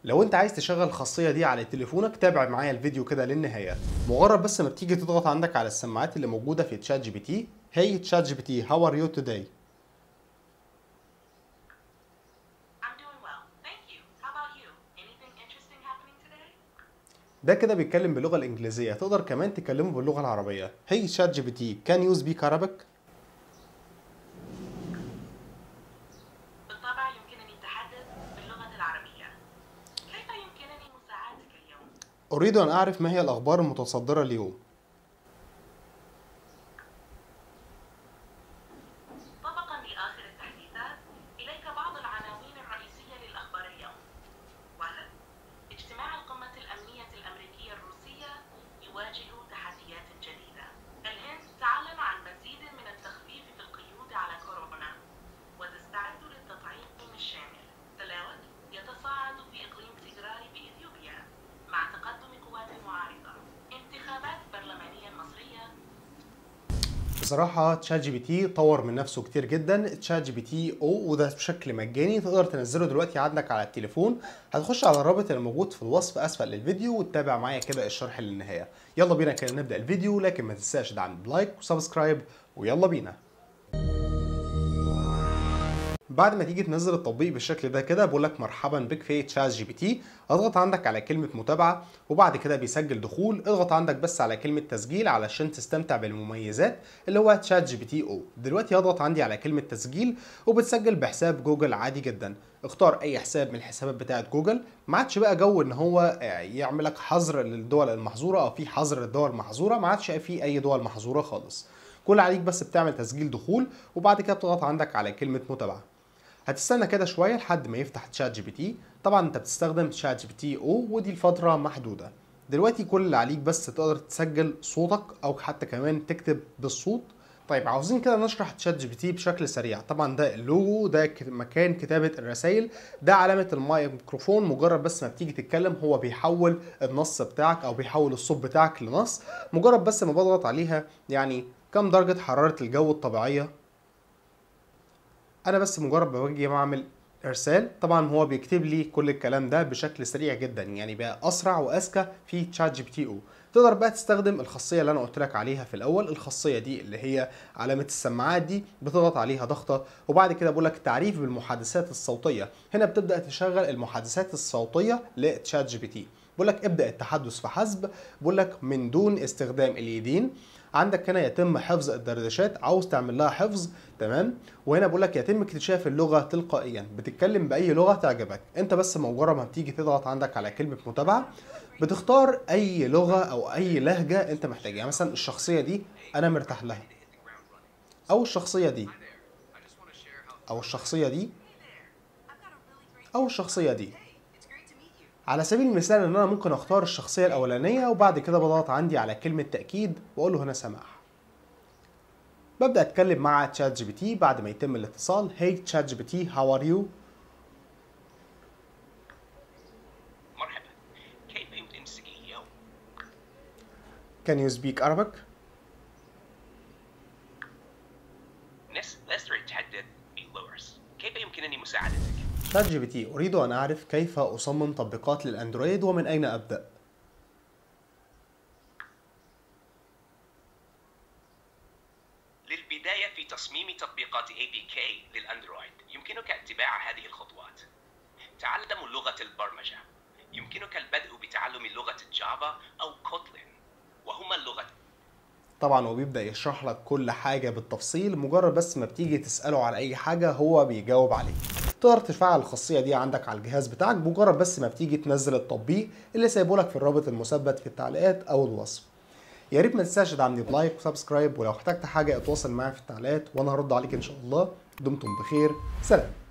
لو انت عايز تشغل الخاصيه دي على تليفونك تابع معايا الفيديو كده للنهايه مجرد بس ما بتيجي تضغط عندك على السماعات اللي موجوده في تشات جي بي تي هي تشات جي بي تي هاو ار يو توداي I'm doing well. Thank you. How about you? Anything interesting happening today? ده كده بيتكلم باللغه الانجليزيه تقدر كمان تكلمه باللغه العربيه هي تشات جي بي تي كان يو سبيك Arabic بالطبع يمكنني التحدث باللغة العربية. كيف يمكنني مساعدتك اليوم؟ اريد ان اعرف ما هي الاخبار المتصدره اليوم طبقا لآخر التحديثات إليك بعض العناوين الرئيسية للأخبار اليوم. واحد اجتماع القمة الأمنية الأمريكية الروسية يواجه تحديات جديدة. الهند تعلن عن مزيد من التخفيف في القيود على كورونا وتستعد للتطعيم الشامل. ثلاث يتصاعد في إقليم تيغراي بإثيوبيا مع تقدم قوات المعارضة. انتخابات برلمانية مصرية بصراحة تشات جي بي تي طور من نفسه كتير جدا تشات جي بي تي او وده بشكل مجاني تقدر تنزله دلوقتي عندك على التليفون هتخش على الرابط اللي موجود في الوصف اسفل للفيديو وتتابع معايا كده الشرح للنهاية يلا بينا كده نبدأ الفيديو لكن ما تنساش دعم بلايك وسبسكرايب ويلا بينا بعد ما تيجي تنزل التطبيق بالشكل ده كده بقول لك مرحبا بك في تشات جي بي تي اضغط عندك على كلمه متابعه وبعد كده بيسجل دخول اضغط عندك بس على كلمه تسجيل علشان تستمتع بالمميزات اللي هو تشات جي بي تي او دلوقتي هضغط عندي على كلمه تسجيل وبتسجل بحساب جوجل عادي جدا اختار اي حساب من الحسابات بتاعه جوجل ما عادش بقى جو ان هو يعمل لك حظر للدول المحظوره او في حظر للدول المحظوره ما عادش في اي دول محظوره خالص كل عليك بس بتعمل تسجيل دخول وبعد كده بتضغط عندك على كلمه متابعه هتستنى كده شويه لحد ما يفتح تشات جي بي تي طبعا انت بتستخدم تشات جي بي تي او ودي الفتره محدوده دلوقتي كل اللي عليك بس تقدر تسجل صوتك او حتى كمان تكتب بالصوت طيب عاوزين كده نشرح تشات جي بي تي بشكل سريع طبعا ده اللوجو ده ك- مكان كتابه الرسائل ده علامه الميكروفون مجرد بس ما بتيجي تتكلم هو بيحول النص بتاعك او بيحول الصوت بتاعك لنص مجرد بس ما بضغط عليها يعني كم درجه حراره الجو الطبيعيه انا بس مجرد ما باجي بعمل ارسال طبعا هو بيكتب لي كل الكلام ده بشكل سريع جدا يعني بقى اسرع واذكى في تشات جي بي تي او تقدر بقى تستخدم الخاصيه اللي انا قلت لك عليها في الاول الخاصيه دي اللي هي علامه السماعات دي بتضغط عليها ضغطه وبعد كده بقول لك تعريف بالمحادثات الصوتيه هنا بتبدا تشغل المحادثات الصوتيه لتشات جي بي تي بقول لك ابدا التحدث فحسب بقول لك من دون استخدام اليدين عندك هنا يتم حفظ الدردشات عاوز تعمل لها حفظ تمام وهنا بقول لك يتم اكتشاف اللغه تلقائيا بتتكلم باي لغه تعجبك انت بس مجرد ما بتيجي تضغط عندك على كلمه متابعه بتختار اي لغه او اي لهجه انت محتاجها يعني مثلا الشخصيه دي انا مرتاح لها او الشخصيه دي او الشخصيه دي او الشخصيه دي على سبيل المثال ان انا ممكن اختار الشخصيه الاولانيه وبعد كده بضغط عندي على كلمه تاكيد واقول له هنا سماح ببدا اتكلم مع تشات جي بي تي بعد ما يتم الاتصال هي تشات جي بي تي هاو ار يو مرحبا كيف يمكنك اليوم؟ كان يو سبيك Arabic نس لستر يتحدث بلورس كيف يمكنني مساعدتك؟ شات جي بي تي اريد ان اعرف كيف اصمم تطبيقات للاندرويد ومن اين ابدا للبداية في تصميم تطبيقات APK للأندرويد يمكنك اتباع هذه الخطوات تعلم لغة البرمجة يمكنك البدء بتعلم لغة جافا أو كوتلين وهما اللغة طبعا هو بيبدا يشرح لك كل حاجه بالتفصيل مجرد بس ما بتيجي تساله على اي حاجه هو بيجاوب عليك تقدر تفعل الخاصيه دي عندك على الجهاز بتاعك مجرد بس ما بتيجي تنزل التطبيق اللي سايبه لك في الرابط المثبت في التعليقات او الوصف يا ريت ما تنساش تدعمني بلايك وسبسكرايب ولو احتجت حاجه اتواصل معايا في التعليقات وانا هرد عليك ان شاء الله دمتم بخير سلام